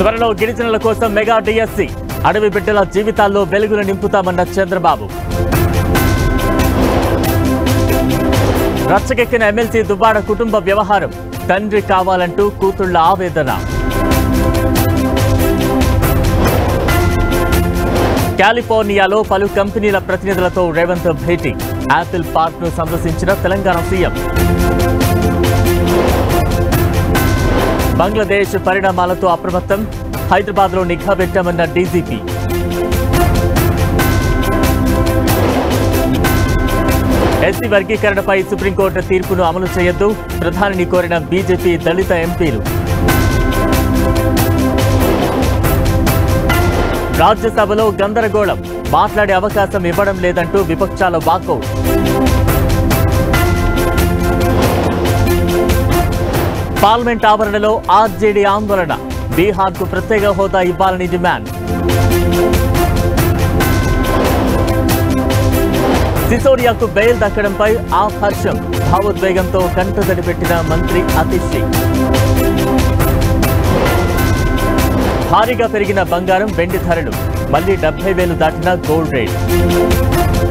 త్వరలో గిరిజనుల కోసం మెగా డిఎస్సి అడవి బిడ్డల జీవితాల్లో వెలుగులు నింపుతామన్న చంద్రబాబు రచ్చకెక్కిన ఎమ్మెల్సీ దువ్వాడ కుటుంబ వ్యవహారం తండ్రి కావాలంటూ కూతుళ్ల ఆవేదన కాలిఫోర్నియాలో పలు కంపెనీల ప్రతినిధులతో రేవంత్ భేటీ యాపిల్ పార్క్ ను సందర్శించిన తెలంగాణ సీఎం బంగ్లాదేశ్ పరిణామాలతో అప్రమత్తం హైదరాబాద్ లో నిఘా పెట్టామన్న డీజీపీ ఎస్సీ వర్గీకరణపై సుప్రీంకోర్టు తీర్పును అమలు చేయొద్దు ప్రధానిని కోరిన బీజేపీ దళిత ఎంపీలు రాజ్యసభలో గందరగోళం మాట్లాడే అవకాశం ఇవ్వడం లేదంటూ విపక్షాల వాకౌట్ పార్లమెంట్ ఆవరణలో ఆర్జేడీ ఆందోళన బీహార్కు ప్రత్యేక హోదా ఇవ్వాలని డిమాండ్ సిసోడియాకు బెయిల్ దక్కడంపై ఆ హర్షం భావోద్వేగంతో కంటతడి పెట్టిన మంత్రి అతిషి భారీగా పెరిగిన బంగారం వెండి ధరలు మళ్లీ డెబ్బై వేలు దాటిన గోల్డ్ రేట్